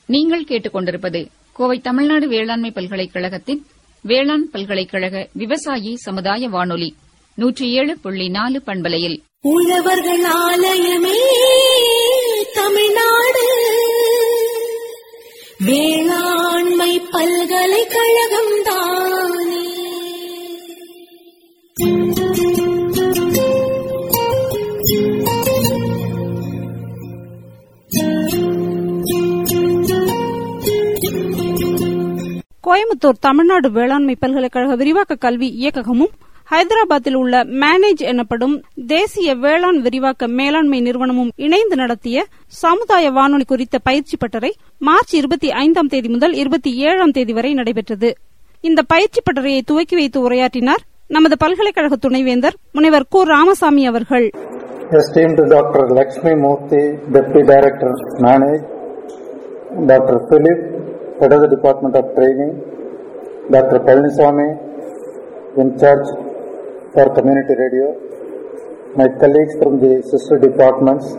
நீங்கள் கேட்டுக்கொண்டிருப்பது கோவை தமிழ்நாடு வேளாண்மை பல்கலைக்கழகத்தின் வேளாண் பல்கலைக்கழக விவசாயி சமுதாய வானொலி நூற்றி ஏழு புள்ளி நாலு பண்பலையில் உழவர்கள் ஆலயமே தமிழ்நாடு வேளாண்மை பல்கலைக்கழகம் தானே கோயம்புத்தூர் தமிழ்நாடு வேளாண்மை பல்கலைக்கழக விரிவாக்க கல்வி இயக்ககமும் ஹைதராபாத்தில் உள்ள மேனேஜ் எனப்படும் தேசிய வேளாண் விரிவாக்க மேலாண்மை நிறுவனமும் இணைந்து நடத்திய சமுதாய வானொலி குறித்த பயிற்சி பட்டறை மார்ச் இருபத்தி ஐந்தாம் தேதி முதல் இருபத்தி ஏழாம் தேதி வரை நடைபெற்றது இந்த பயிற்சி பட்டறையை துவக்கி வைத்து உரையாற்றினார் நமது பல்கலைக்கழக துணைவேந்தர் முனைவர் கு ராமசாமி அவர்கள் Esteemed Dr. Lakshmi Murthy, Deputy Director, Manage, Dr. Philip, Head of the Department of Training, Dr. Palaniswamy, in charge for Community Radio, my colleagues from the sister departments,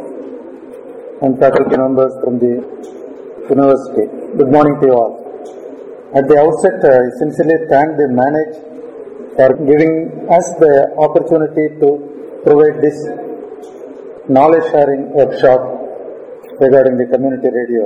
and faculty members from the university. Good morning to you all. At the outset, I sincerely thank the Manage for giving us the opportunity to provide this knowledge sharing workshop regarding the community radio.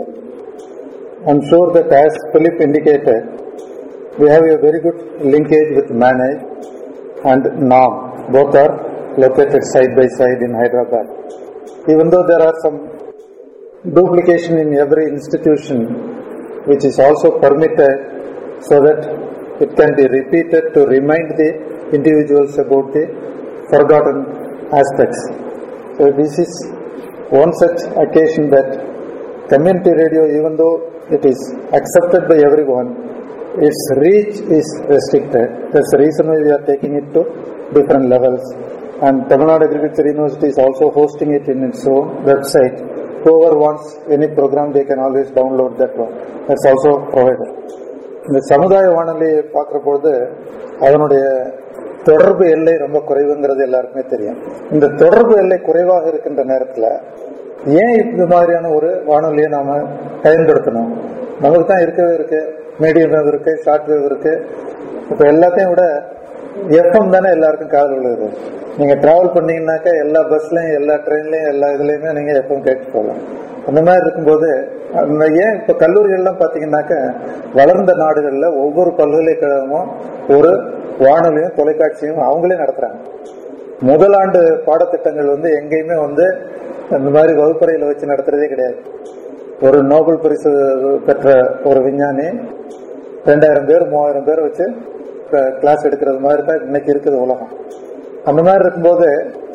I'm sure that as Philip indicated, we have a very good linkage with Manage and NAM. Both are located side by side in Hyderabad. Even though there are some duplication in every institution, which is also permitted so that it can be repeated to remind the individuals about the forgotten aspects. So this is one such occasion that community radio, even though it is accepted by everyone, its reach is restricted. That's the reason why we are taking it to different levels. And Tamil Nadu Agriculture University is also hosting it in its own website. Whoever wants any program, they can always download that one. That's also provided. இந்த சமுதாய வானொலியை பார்க்குற பொழுது அதனுடைய தொடர்பு எல்லை ரொம்ப குறைவுங்கிறது எல்லாருக்குமே தெரியும் இந்த தொடர்பு எல்லை குறைவாக இருக்கின்ற நேரத்தில் ஏன் இந்த மாதிரியான ஒரு வானொலியை நாம பயன்படுத்தணும் நமக்கு தான் இருக்கவே இருக்கு மீடியம் வேவ் இருக்கு ஷார்ட் வேவ் இருக்கு இப்போ எல்லாத்தையும் விட எஃப்எம் தானே எல்லாருக்கும் காதல் விழுது நீங்க டிராவல் பண்ணீங்கன்னாக்கா எல்லா பஸ்லயும் எல்லா ட்ரெயின்லயும் எல்லா இதுலயுமே நீங்க எஃப்எம் கேட்டு போகலாம் அந்த மாதிரி இருக்கும்போது அந்த ஏன் இப்ப கல்லூரிகள்லாம் பாத்தீங்கன்னாக்க வளர்ந்த நாடுகள்ல ஒவ்வொரு பல்கலைக்கழகமும் ஒரு வானொலியும் தொலைக்காட்சியும் அவங்களே நடத்துறாங்க முதலாண்டு பாடத்திட்டங்கள் வந்து எங்கேயுமே வந்து இந்த மாதிரி வகுப்பறையில வச்சு நடத்துறதே கிடையாது ஒரு நோபல் பரிசு பெற்ற ஒரு விஞ்ஞானி ரெண்டாயிரம் பேர் மூவாயிரம் பேர் வச்சு கிளாஸ் எடுக்கிறது மாதிரி தான் இன்னைக்கு இருக்குது உலகம் அந்த மாதிரி இருக்கும்போது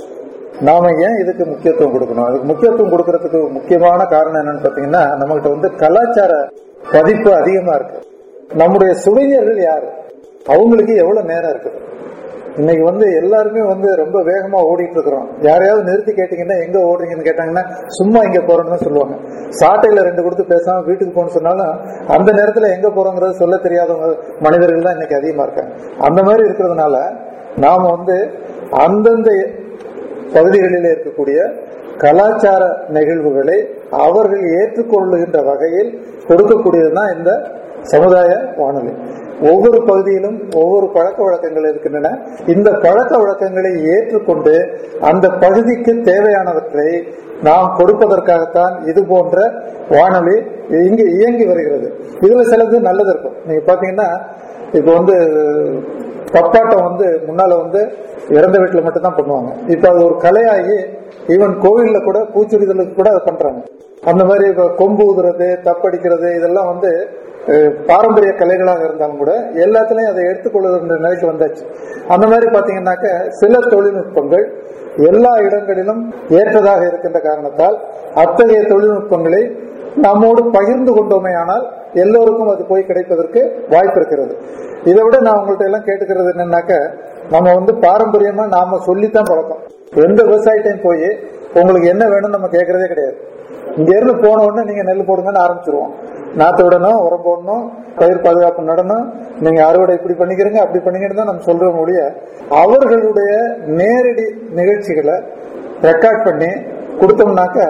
நாம ஏன் இதுக்கு முக்கியத்துவம் கொடுக்கணும் அதுக்கு முக்கியத்துவம் கொடுக்கறதுக்கு முக்கியமான காரணம் என்னன்னு பாத்தீங்கன்னா நம்மகிட்ட வந்து கலாச்சார பதிப்பு அதிகமா இருக்கு நம்முடைய சுவைஞர்கள் யாரு அவங்களுக்கு எவ்வளவு நேரம் இருக்குது இன்னைக்கு வந்து எல்லாருமே வந்து ரொம்ப வேகமா ஓடிட்டு இருக்கிறோம் யாரையாவது நிறுத்தி கேட்டீங்கன்னா எங்க ஓடுறீங்கன்னு கேட்டாங்கன்னா சும்மா இங்க போறோம்னு சொல்லுவாங்க சாட்டையில ரெண்டு கொடுத்து பேசாம வீட்டுக்கு போகணும்னு சொன்னாலும் அந்த நேரத்துல எங்க போறோங்கிறது சொல்ல தெரியாதவங்க மனிதர்கள் தான் இன்னைக்கு அதிகமா இருக்காங்க அந்த மாதிரி இருக்கிறதுனால நாம வந்து அந்தந்த பகுதிகளில் இருக்கக்கூடிய கலாச்சார நிகழ்வுகளை அவர்கள் ஏற்றுக்கொள்ளுகின்ற வகையில் கொடுக்கக்கூடியதுதான் இந்த சமுதாய வானொலி ஒவ்வொரு பகுதியிலும் ஒவ்வொரு பழக்க வழக்கங்கள் இருக்கின்றன இந்த பழக்க வழக்கங்களை ஏற்றுக்கொண்டு அந்த பகுதிக்கு தேவையானவற்றை நாம் கொடுப்பதற்காகத்தான் இது போன்ற வானொலி இங்கு இயங்கி வருகிறது இதுல சிலது நல்லது இருக்கும் நீங்க பாத்தீங்கன்னா இப்ப வந்து தப்பாட்டம் வந்து முன்னால வந்து இறந்த வீட்டுல மட்டும் தான் பண்ணுவாங்க இப்ப அது ஒரு கலையாகி ஈவன் கோவில்ல கூட பூச்சுரிதலுக்கு கூட அதை பண்றாங்க அந்த மாதிரி இப்ப கொம்பு ஊதுறது தப்படிக்கிறது இதெல்லாம் வந்து பாரம்பரிய கலைகளாக இருந்தாலும் கூட எல்லாத்துலயும் அதை எடுத்துக்கொள்ளுகின்ற நிலைக்கு வந்தாச்சு அந்த மாதிரி பாத்தீங்கன்னாக்க சில தொழில்நுட்பங்கள் எல்லா இடங்களிலும் ஏற்றதாக இருக்கின்ற காரணத்தால் அத்தகைய தொழில்நுட்பங்களை நம்மோடு பகிர்ந்து கொண்டோமே ஆனால் எல்லோருக்கும் அது போய் கிடைப்பதற்கு வாய்ப்பு இருக்கிறது இதை விட நான் உங்கள்ட்ட எல்லாம் கேட்டுக்கிறது என்னன்னாக்க நம்ம வந்து பாரம்பரியமா நாம சொல்லித்தான் பழக்கம் எந்த விவசாயிட்டையும் போய் உங்களுக்கு என்ன வேணும்னு நம்ம கேட்கறதே கிடையாது இங்க இருந்து போன உடனே நீங்க நெல் போடுங்கன்னு ஆரம்பிச்சிருவோம் நாத்து விடணும் உரம் போடணும் பயிர் பாதுகாப்பு நடணும் நீங்க அறுவடை இப்படி பண்ணிக்கிறீங்க அப்படி பண்ணிக்கிறீங்க தான் நம்ம சொல்றோம் ஒழிய அவர்களுடைய நேரடி நிகழ்ச்சிகளை ரெக்கார்ட் பண்ணி கொடுத்தோம்னாக்க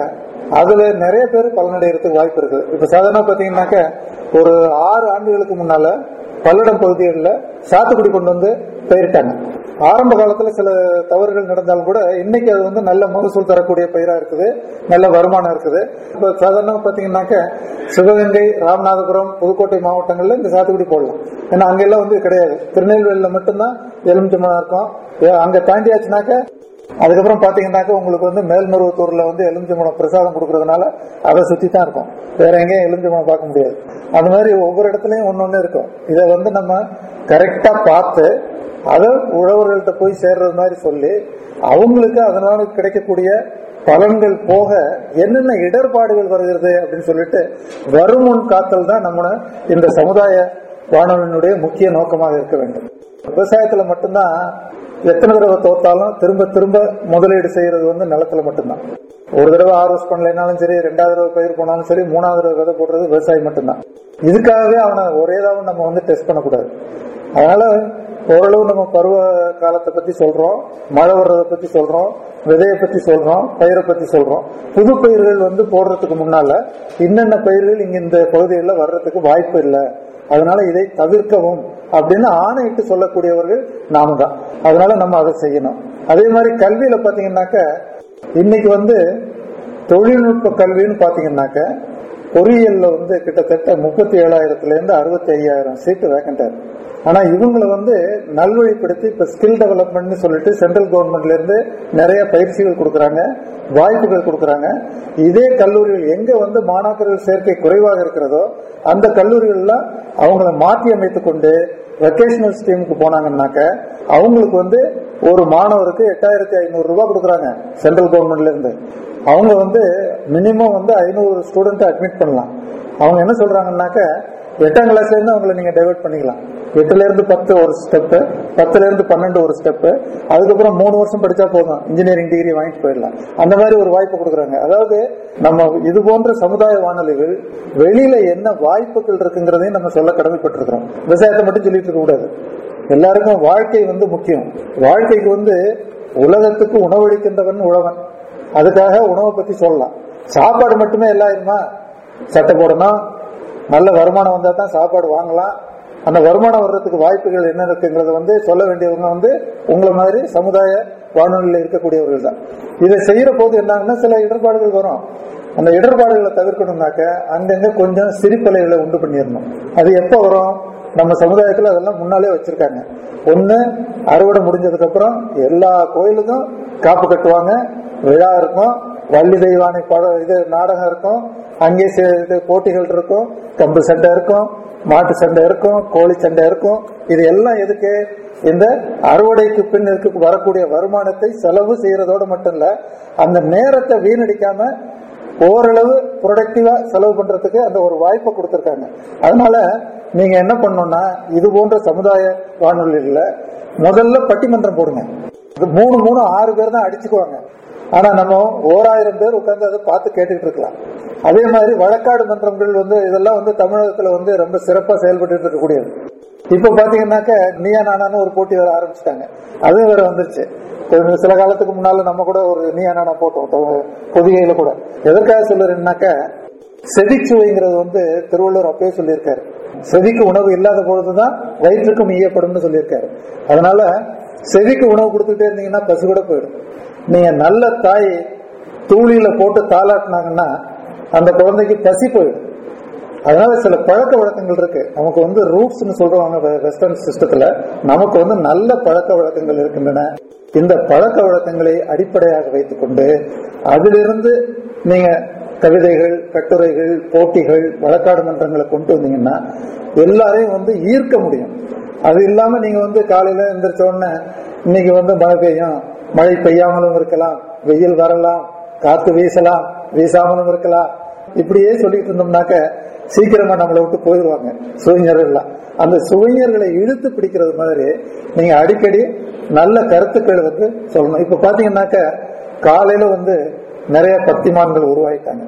அதுல நிறைய பேர் பலனடைகிறதுக்கு வாய்ப்பு இருக்குது இப்ப சாதாரண பாத்தீங்கன்னாக்க ஒரு ஆறு ஆண்டுகளுக்கு முன்னால பல்லடம் பகுதிகளில் சாத்துக்குடி கொண்டு வந்து பயிரிட்டாங்க ஆரம்ப காலத்துல சில தவறுகள் நடந்தாலும் கூட இன்னைக்கு அது வந்து நல்ல மகசூல் தரக்கூடிய பயிரா இருக்குது நல்ல வருமானம் இருக்குது இப்ப சாதாரணமா பாத்தீங்கன்னாக்க சிவகங்கை ராமநாதபுரம் புதுக்கோட்டை மாவட்டங்கள்ல இந்த சாத்துக்குடி போடலாம் ஏன்னா அங்கெல்லாம் வந்து கிடையாது திருநெல்வேலியில மட்டும்தான் எலுமிச்சம்பழம் இருக்கும் ஏ, அங்க தாண்டியாச்சுனாக்க அதுக்கப்புறம் பாத்தீங்கன்னாக்க உங்களுக்கு வந்து மேல்மருவத்தூர்ல வந்து எலுமிச்சம்பழம் பிரசாதம் கொடுக்கறதுனால அதை சுத்தி தான் இருக்கும் வேற எங்கேயும் எலுமிச்சம்பழம் பார்க்க முடியாது அந்த மாதிரி ஒவ்வொரு இடத்துலயும் ஒன்னொன்னு இருக்கும் இதை வந்து நம்ம கரெக்டா பார்த்து அதை உழவர்கள்ட்ட போய் சேர்றது மாதிரி சொல்லி அவங்களுக்கு அதனால கிடைக்கக்கூடிய பலன்கள் போக என்னென்ன இடர்பாடுகள் வருகிறது அப்படின்னு சொல்லிட்டு வருமுன் காத்தல் தான் நம்ம இந்த சமுதாய வானொலியினுடைய முக்கிய நோக்கமாக இருக்க வேண்டும் விவசாயத்துல மட்டும்தான் எத்தனை தடவை தோத்தாலும் திரும்ப திரும்ப முதலீடு செய்யறது வந்து நிலத்துல மட்டும்தான் ஒரு தடவை ஆர்வஸ் பண்ணலைனாலும் சரி ரெண்டாவது தடவை பயிர் போனாலும் சரி மூணாவது தடவை விதை போடுறது விவசாயம் மட்டும்தான் இதுக்காகவே அவனை ஒரேதாவது நம்ம வந்து டெஸ்ட் பண்ணக்கூடாது அதனால ஓரளவு நம்ம பருவ காலத்தை பத்தி சொல்றோம் மழை வர்றதை பத்தி சொல்றோம் விதையை பத்தி சொல்றோம் பயிரை பத்தி சொல்றோம் புது பயிர்கள் வந்து போடுறதுக்கு முன்னால இன்னென்ன பயிர்கள் இங்க இந்த பகுதிகளில் வர்றதுக்கு வாய்ப்பு இல்லை அதனால இதை தவிர்க்கவும் அப்படின்னு ஆணையிட்டு சொல்லக்கூடியவர்கள் நாம தான் அதனால நம்ம அதை செய்யணும் அதே மாதிரி கல்வியில பாத்தீங்கன்னாக்க இன்னைக்கு வந்து தொழில்நுட்ப கல்வின்னு பாத்தீங்கன்னாக்க பொறியியல்ல வந்து கிட்டத்தட்ட முப்பத்தி ஏழாயிரத்துல இருந்து அறுபத்தி ஐயாயிரம் சீட்டு வேக்கண்டா இருக்கு ஆனா இவங்களை வந்து நல்வழிப்படுத்தி இப்ப ஸ்கில் டெவலப்மெண்ட்னு சொல்லிட்டு சென்ட்ரல் கவர்மெண்ட்ல இருந்து நிறைய பயிற்சிகள் கொடுக்கறாங்க வாய்ப்புகள் கொடுக்கறாங்க இதே கல்லூரிகள் எங்க வந்து மாணாக்கர்கள் சேர்க்கை குறைவாக இருக்கிறதோ அந்த கல்லூரிகள்ல அவங்கள மாற்றி அமைத்துக் கொண்டு வெக்கேஷனல் ஸ்ட்ரீமுக்கு போனாங்கன்னாக்க அவங்களுக்கு வந்து ஒரு மாணவருக்கு எட்டாயிரத்தி ஐநூறு ரூபாய் கொடுக்கறாங்க சென்ட்ரல் கவர்மெண்ட்ல இருந்து அவங்க வந்து மினிமம் வந்து ஐநூறு ஸ்டூடெண்ட் அட்மிட் பண்ணலாம் அவங்க என்ன சொல்றாங்கன்னாக்க எட்டாம் கிளாஸ்ல இருந்து அவங்களை நீங்க டைவர்ட் பண்ணிக்கலாம் எட்டுல இருந்து பத்து ஒரு ஸ்டெப் பத்துல இருந்து பன்னெண்டு ஒரு ஸ்டெப் அதுக்கப்புறம் மூணு வருஷம் படிச்சா போதும் இன்ஜினியரிங் டிகிரி வாங்கிட்டு போயிடலாம் அந்த மாதிரி ஒரு வாய்ப்பு கொடுக்குறாங்க அதாவது நம்ம இது போன்ற சமுதாய வானொலிகள் வெளியில என்ன வாய்ப்புகள் இருக்குங்கிறதையும் நம்ம சொல்ல கடமைப்பட்டிருக்கிறோம் விவசாயத்தை மட்டும் சொல்லிட்டு இருக்க கூடாது எல்லாருக்கும் வாழ்க்கை வந்து முக்கியம் வாழ்க்கைக்கு வந்து உலகத்துக்கு உணவளிக்கின்றவன் உழவன் அதுக்காக உணவை பத்தி சொல்லலாம் சாப்பாடு மட்டுமே எல்லாம் இருமா சட்டை போடணும் நல்ல வருமானம் வந்தா தான் சாப்பாடு வாங்கலாம் அந்த வருமானம் வர்றதுக்கு வாய்ப்புகள் என்ன இருக்குங்கிறத வந்து சொல்ல வேண்டியவங்க வந்து உங்களை மாதிரி சமுதாய வானொலியில் இருக்கக்கூடியவர்கள் தான் இதை செய்யற போது என்னாங்கன்னா சில இடர்பாடுகள் வரும் அந்த இடர்பாடுகளை தவிர்க்கணும்னாக்க அங்கங்க கொஞ்சம் சிரிப்பலைகளை உண்டு பண்ணிடணும் அது எப்போ வரும் நம்ம சமுதாயத்துல அதெல்லாம் முன்னாலே வச்சிருக்காங்க ஒண்ணு அறுவடை முடிஞ்சதுக்கு அப்புறம் எல்லா கோயிலுக்கும் காப்பு கட்டுவாங்க விழா இருக்கும் வள்ளி தெய்வானை படம் இது நாடகம் இருக்கும் அங்கே சி- இது போட்டிகள் இருக்கும் கம்பு சண்டை இருக்கும் மாட்டு சண்டை இருக்கும் கோழி சண்டை இருக்கும் இது எல்லாம் எதுக்கு இந்த அறுவடைக்கு பின் இருக்க வரக்கூடிய வருமானத்தை செலவு செய்யறதோட மட்டும் இல்ல அந்த நேரத்தை வீணடிக்காம ஓரளவு ப்ரொடக்டிவா செலவு பண்றதுக்கு அந்த ஒரு வாய்ப்பை கொடுத்திருக்காங்க அதனால நீங்க என்ன பண்ணணும்னா இது போன்ற சமுதாய வானொலிகள்ல முதல்ல பட்டிமன்றம் போடுங்க இது மூணு மூணு ஆறு பேர் தான் அடிச்சுக்குவாங்க ஆனா நம்ம ஓராயிரம் பேர் உட்கார்ந்து அதை பார்த்து கேட்டுட்டு இருக்கலாம் அதே மாதிரி வழக்காடு மன்றங்கள் வந்து இதெல்லாம் வந்து தமிழகத்துல வந்து ரொம்ப சிறப்பா செயல்பட்டு இருக்கக்கூடியது இப்ப பாத்தீங்கன்னாக்க நீயா நானான்னு ஒரு போட்டி வேற ஆரம்பிச்சிட்டாங்க அதுவும் வேற வந்துருச்சு கொஞ்ச சில காலத்துக்கு முன்னால நம்ம கூட ஒரு நீயா நானா போட்டோம் தொ- பொதிகையில கூட எதற்காக சொல்லுறேன்னாக்க செவிச்சுவைங்கிறது வந்து திருவள்ளுவர் அப்பயே சொல்லியிருக்காரு செவிக்கு உணவு இல்லாத பொழுதுதான் வயிற்றுக்கும் ஈயப்படும்னு சொல்லியிருக்காரு அதனால செவிக்கு உணவு கொடுத்துட்டே இருந்தீங்கன்னா பசி கூட போயிடும் நீங்க நல்ல தாய் தூளியில போட்டு தாளாட்டினாங்கன்னா அந்த குழந்தைக்கு பசி போயிடும் அதனால சில பழக்க வழக்கங்கள் இருக்கு நமக்கு வந்து ரூட்ஸ்னு சொல்றாங்க வெஸ்டர்ன் சிஸ்டத்துல நமக்கு வந்து நல்ல பழக்க வழக்கங்கள் இருக்கின்றன இந்த பழக்க வழக்கங்களை அடிப்படையாக வைத்துக்கொண்டு அதிலிருந்து நீங்க கவிதைகள் கட்டுரைகள் போட்டிகள் வழக்காடு மன்றங்களை கொண்டு வந்தீங்கன்னா எல்லாரையும் வந்து ஈர்க்க முடியும் அது இல்லாம நீங்க வந்து காலையில எந்திரிச்ச உடனே இன்னைக்கு வந்து மழை பெய்யும் மழை பெய்யாமலும் இருக்கலாம் வெயில் வரலாம் காத்து வீசலாம் வீசாமலும் இருக்கலாம் இப்படியே சொல்லிட்டு இருந்தோம்னாக்க சீக்கிரமா நம்மளை விட்டு போயிடுவாங்க சுவைஞர்கள் எல்லாம் அந்த சுவைஞர்களை இழுத்து பிடிக்கிறது மாதிரி நீங்க அடிக்கடி நல்ல கருத்துக்களை வந்து சொல்லணும் இப்ப பாத்தீங்கன்னாக்க காலையில வந்து நிறைய பக்திமான்கள் உருவாயிட்டாங்க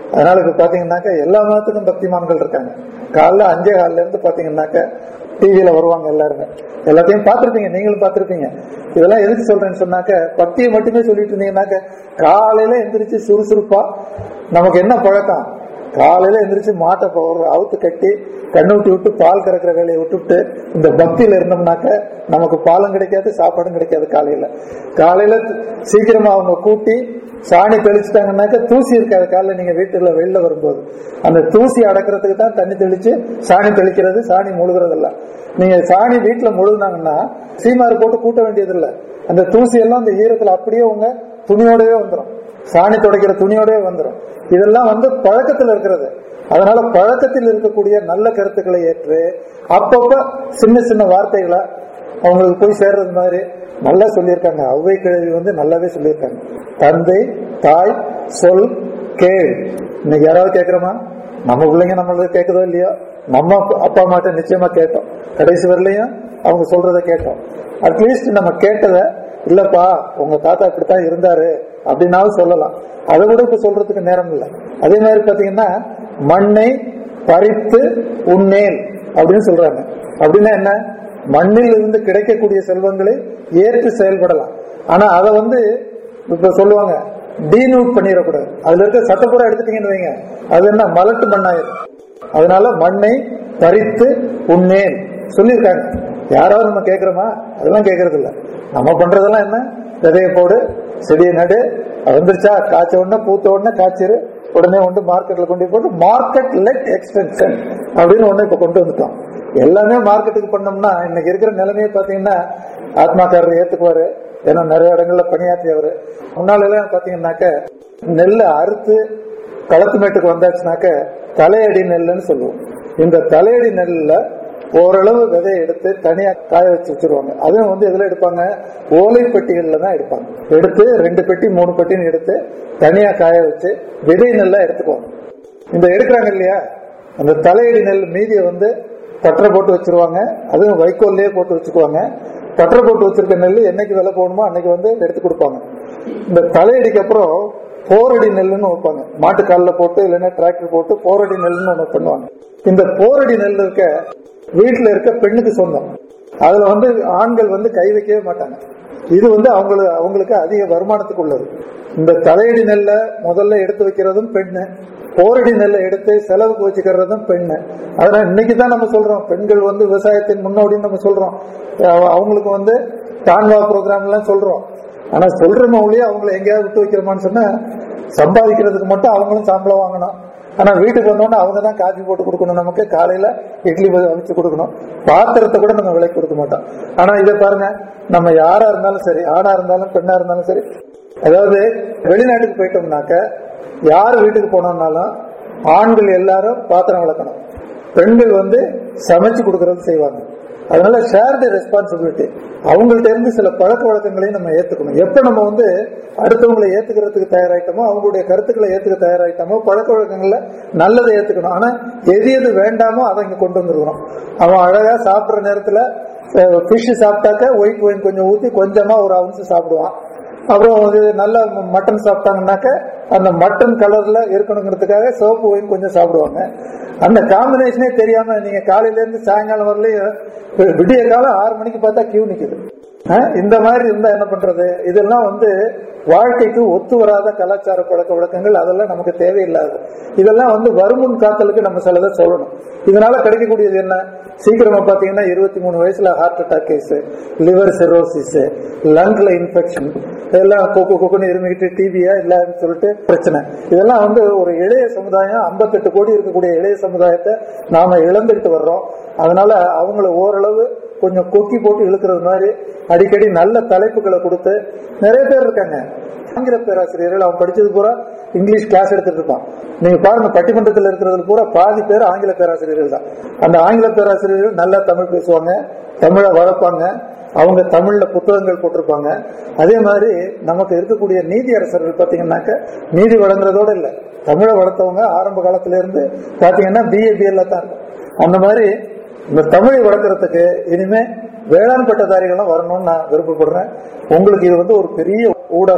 அதனால இப்ப பாத்தீங்கன்னாக்க எல்லா மதத்துக்கும் பக்திமான்கள் இருக்காங்க காலைல அஞ்சே காலில இருந்து பாத்தீங்கன்னாக்க டிவியில வருவாங்க எல்லாருமே எல்லாத்தையும் பார்த்திருப்பீங்க நீங்களும் பார்த்திருப்பீங்க இதெல்லாம் எதுக்கு சொல்றேன்னு சொன்னாக்க பக்தியை மட்டுமே சொல்லிட்டு இருந்தீங்கன்னாக்க காலையில எந்திரிச்சு சுறுசுறுப்பா நமக்கு என்ன பழக்கம் காலையில எந்திரிச்சு மாட்டை போ- ஒரு அவுத்து கட்டி கண்ணூட்டி விட்டு பால் கறக்கிற வேலையை விட்டுவிட்டு இந்த பக்தியில இருந்தோம்னாக்க நமக்கு பாலும் கிடைக்காது சாப்பாடும் கிடைக்காது காலையில காலையில சீக்கிரமா அவங்க கூட்டி சாணி தெளிச்சுட்டாங்கன்னாக்க தூசி இருக்காது காலைல நீங்க வீட்டுல வெளில வரும்போது அந்த தூசி அடக்கிறதுக்கு தான் தண்ணி தெளிச்சு சாணி தெளிக்கிறது சாணி முழுகிறது இல்ல நீங்க சாணி வீட்டுல முழுகுனாங்கன்னா சீமாறு போட்டு கூட்ட வேண்டியது இல்ல அந்த தூசி எல்லாம் அந்த ஈரத்துல அப்படியே உங்க துணியோடவே வந்துடும் சாணி துடைக்கிற துணியோடவே வந்துடும் இதெல்லாம் வந்து பழக்கத்தில் இருக்கிறது அதனால பழக்கத்தில் இருக்கக்கூடிய நல்ல கருத்துக்களை ஏற்று அப்பப்ப சின்ன சின்ன வார்த்தைகளை அவங்களுக்கு போய் சேர்றது மாதிரி நல்லா சொல்லியிருக்காங்க அவ்வை கிழவி வந்து நல்லாவே சொல்லியிருக்காங்க தந்தை தாய் சொல் கேள் இன்னைக்கு யாராவது கேட்கிறோமா நம்ம பிள்ளைங்க நம்மளுக்கு கேட்குதோ இல்லையோ நம்ம அப்பா- அப்பா அம்மாட்ட நிச்சயமா கேட்டோம் கடைசி வரலையும் அவங்க சொல்றத கேட்டோம் அட்லீஸ்ட் நம்ம கேட்டதை இல்லப்பா உங்க தாத்தா இப்படித்தான் இருந்தாரு அப்படின்னாலும் சொல்லலாம் அதை விட இப்ப சொல்றதுக்கு நேரம் இல்லை அதே மாதிரி பாத்தீங்கன்னா மண்ணை பறித்து உண்ணேன் அப்படின்னு சொல்றாங்க அப்படின்னா என்ன மண்ணில் இருந்து கிடைக்கக்கூடிய செல்வங்களை ஏற்று செயல்படலாம் ஆனா அதை வந்து இப்ப சொல்லுவாங்க டீநூட் பண்ணிடக்கூடாது அதுல இருக்க சட்டப்பூரா எடுத்துட்டீங்கன்னு வைங்க அது என்ன மலட்டு மண்ணாயிரும் அதனால மண்ணை பறித்து உண்ணேன் சொல்லியிருக்காங்க யாராவது நம்ம கேட்கிறோமா அதெல்லாம் கேட்கறது இல்ல நம்ம பண்றதெல்லாம் என்ன விதைய போடு செடியை நடு வந்துருச்சா காய்ச்ச உடனே பூத்த உடனே காய்ச்சிரு உடனே கொண்டு மார்க்கெட்ல கொண்டு போய் போட்டு மார்க்கெட் லெட் எக்ஸ்டென்ஷன் அப்படின்னு ஒண்ணு இப்ப கொண்டு வந்துட்டோம் எல்லாமே மார்க்கெட்டுக்கு பண்ணோம்னா இன்னைக்கு இருக்கிற நிலைமையை பாத்தீங்கன்னா ஆத்மாக்காரர் ஏத்துக்குவாரு ஏன்னா நிறைய இடங்கள்ல பணியாற்றியவர் முன்னால எல்லாம் பாத்தீங்கன்னாக்க நெல்லை அறுத்து களத்து மேட்டுக்கு வந்தாச்சுனாக்க தலையடி நெல்லுன்னு சொல்லுவோம் இந்த தலையடி நெல்லுல ஓரளவு விதையை எடுத்து தனியா காய வச்சு வச்சிருவாங்க அதுவும் வந்து எதுல எடுப்பாங்க ஓலை பெட்டிகள்ல தான் எடுப்பாங்க எடுத்து ரெண்டு பெட்டி மூணு பெட்டின்னு எடுத்து தனியா காய வச்சு விதை நெல்லா எடுத்துக்குவாங்க இந்த எடுக்கிறாங்க இல்லையா அந்த தலையடி நெல் மீதியை வந்து பற்ற போட்டு வச்சிருவாங்க அதுவும் வைக்கோல்லையே போட்டு வச்சுக்குவாங்க பற்ற போட்டு வச்சிருக்க நெல் என்னைக்கு விலை போகணுமோ அன்னைக்கு வந்து எடுத்து கொடுப்பாங்க இந்த தலையடிக்கு அப்புறம் போரடி நெல்லுன்னு வைப்பாங்க மாட்டுக்காலில் போட்டு இல்லைன்னா டிராக்டர் போட்டு போரடி நெல்லுன்னு ஒன்று பண்ணுவாங்க இந்த போரடி நெல் இருக்க வீட்டுல இருக்க பெண்ணுக்கு சொந்தம் அதுல வந்து ஆண்கள் வந்து கை வைக்கவே மாட்டாங்க இது வந்து அவங்களுக்கு அவங்களுக்கு அதிக வருமானத்துக்கு உள்ளது இந்த தலையடி நெல்ல முதல்ல எடுத்து வைக்கிறதும் பெண்ணு போரடி நெல்லை எடுத்து செலவுக்கு வச்சுக்கிறதும் பெண்ணு அதனால இன்னைக்கு தான் நம்ம சொல்றோம் பெண்கள் வந்து விவசாயத்தின் முன்னோடின்னு நம்ம சொல்றோம் அவ- அவங்களுக்கு வந்து டான்வா ப்ரோக்ராம் எல்லாம் சொல்றோம் ஆனா சொல்றோமே ஒழிய அவங்கள எங்கேயாவது விட்டு வைக்கிறோமான்னு சொன்னா சம்பாதிக்கிறதுக்கு மட்டும் அவங்களும் சம்பளம் வாங்கணும் ஆனா வீட்டுக்கு வந்தோடனே அவங்க தான் காஃபி போட்டு கொடுக்கணும் நமக்கு காலையில இட்லி அவிச்சு கொடுக்கணும் பாத்திரத்தை கூட நம்ம விலைக்கு கொடுக்க மாட்டோம் ஆனா இதை பாருங்க நம்ம யாரா இருந்தாலும் சரி ஆணா இருந்தாலும் பெண்ணா இருந்தாலும் சரி அதாவது வெளிநாட்டுக்கு போயிட்டோம்னாக்க யார் வீட்டுக்கு போனோம்னாலும் ஆண்கள் எல்லாரும் பாத்திரம் விளக்கணும் பெண்கள் வந்து சமைச்சு கொடுக்கறது செய்வாங்க அதனால ஷேர்டு ரெஸ்பான்சிபிலிட்டி அவங்கள்ட்ட இருந்து சில பழக்க வழக்கங்களையும் நம்ம ஏத்துக்கணும் எப்ப நம்ம வந்து அடுத்தவங்களை ஏத்துக்கிறதுக்கு தயாராயிட்டோமோ அவங்களுடைய கருத்துக்களை ஏத்துக்க தயாராயிட்டோமோ பழக்க வழக்கங்கள்ல நல்லதை ஏத்துக்கணும் ஆனா எது எது வேண்டாமோ அதை இங்க கொண்டு வந்துருக்கணும் அவன் அழகா சாப்பிடுற நேரத்துல ஃபிஷ் சாப்பிட்டாக்க ஒயிட் ஒயின் கொஞ்சம் ஊத்தி கொஞ்சமா ஒரு அவுன்ஸ் சாப்பிடுவான் அப்புறம் வந்து நல்ல மட்டன் சாப்பிட்டாங்கன்னாக்க அந்த மட்டன் கலர்ல இருக்கணுங்கிறதுக்காக சோப்பு ஒயின் கொஞ்சம் சாப்பிடுவாங்க அந்த காம்பினேஷனே தெரியாம நீங்க காலையில இருந்து சாயங்காலம் வரலையும் விடிய காலம் ஆறு மணிக்கு பார்த்தா கியூ நிக்குது அஹ், இந்த மாதிரி இருந்தா என்ன பண்றது இதெல்லாம் வந்து வாழ்க்கைக்கு ஒத்து வராத கலாச்சார பழக்க வழக்கங்கள் அதெல்லாம் நமக்கு தேவையில்லாது இதெல்லாம் வந்து வருமுன் காத்தலுக்கு நம்ம சிலதை சொல்லணும் இதனால கிடைக்கக்கூடியது என்ன சீக்கிரமா பாத்தீங்கன்னா இருபத்தி மூணு வயசுல heart attack case liver cirrhosis லங்ல இன்ஃபெக்ஷன் இதெல்லாம் கொக்கு கொக்குன்னு இருந்துகிட்டு டிபியா இல்லன்னு சொல்லிட்டு பிரச்சனை இதெல்லாம் வந்து ஒரு இளைய சமுதாயம் 58 கோடி இருக்கக்கூடிய இளைய சமுதாயத்தை நாம இழந்துட்டு வர்றோம் அதனால அவங்கள ஓரளவு கொஞ்சம் கொக்கி போட்டு இழுக்கிறது மாதிரி அடிக்கடி நல்ல தலைப்புகளை கொடுத்து நிறைய பேர் இருக்காங்க ஆங்கில பேராசிரியர்கள் அவன் படிச்சது பூரா இங்கிலீஷ் கிளாஸ் எடுத்துட்டு இருப்பான் நீங்க பாருங்க பட்டிமன்றத்தில் இருக்கிறது பூரா பாதி பேர் ஆங்கில பேராசிரியர்கள் தான் அந்த ஆங்கில பேராசிரியர்கள் நல்லா தமிழ் பேசுவாங்க தமிழை வளர்ப்பாங்க அவங்க தமிழ்ல புத்தகங்கள் போட்டிருப்பாங்க அதே மாதிரி நமக்கு இருக்கக்கூடிய நீதி அரசர்கள் பாத்தீங்கன்னாக்க நீதி வழங்குறதோட இல்ல தமிழை வளர்த்தவங்க ஆரம்ப காலத்துல இருந்து பாத்தீங்கன்னா பிஏ பிஎல்ல தான் இருக்கும் அந்த மாதிரி இந்த தமிழை வளர்க்கறதுக்கு இனிமே வேளாண் பட்டதாரிகளும் வரணும்னு நான் விருப்பப்படுறேன் உங்களுக்கு இது வந்து ஒரு பெரிய ஊடகம்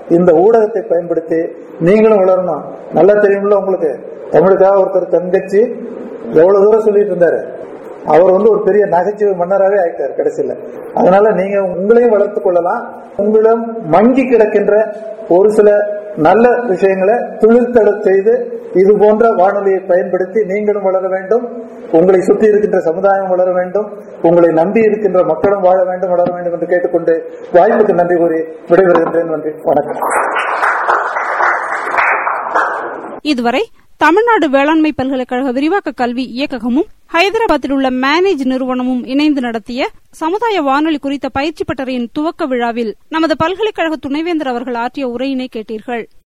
இந்த ஊடகத்தை பயன்படுத்தி நீங்களும் வளரணும் நல்லா தெரியுமில்ல உங்களுக்கு தமிழுக்காக ஒருத்தர் தங்கச்சி எவ்வளவு தூரம் சொல்லிட்டு இருந்தாரு அவர் வந்து ஒரு பெரிய நகைச்சுவை மன்னராகவே ஆயிட்டார் கடைசியில அதனால நீங்க உங்களையும் வளர்த்துக் கொள்ளலாம் உங்களிடம் மங்கி கிடக்கின்ற ஒரு சில நல்ல விஷயங்களை துளிர்த்தட செய்து இது போன்ற வானொலியை பயன்படுத்தி நீங்களும் வளர வேண்டும் உங்களை சுற்றி இருக்கின்ற சமுதாயம் வளர வேண்டும் உங்களை நம்பி இருக்கின்ற மக்களும் வாழ வேண்டும் வளர வேண்டும் என்று கேட்டுக்கொண்டு வாய்ப்புக்கு நன்றி கூறி விடைபெறுகின்றேன் நன்றி வணக்கம் இதுவரை தமிழ்நாடு வேளாண்மை பல்கலைக்கழக விரிவாக்க கல்வி இயக்ககமும் ஹைதராபாத்தில் உள்ள மேனேஜ் நிறுவனமும் இணைந்து நடத்திய சமுதாய வானொலி குறித்த பயிற்சி பட்டறையின் துவக்க விழாவில் நமது பல்கலைக்கழக துணைவேந்தர் அவர்கள் ஆற்றிய உரையினை கேட்டீர்கள்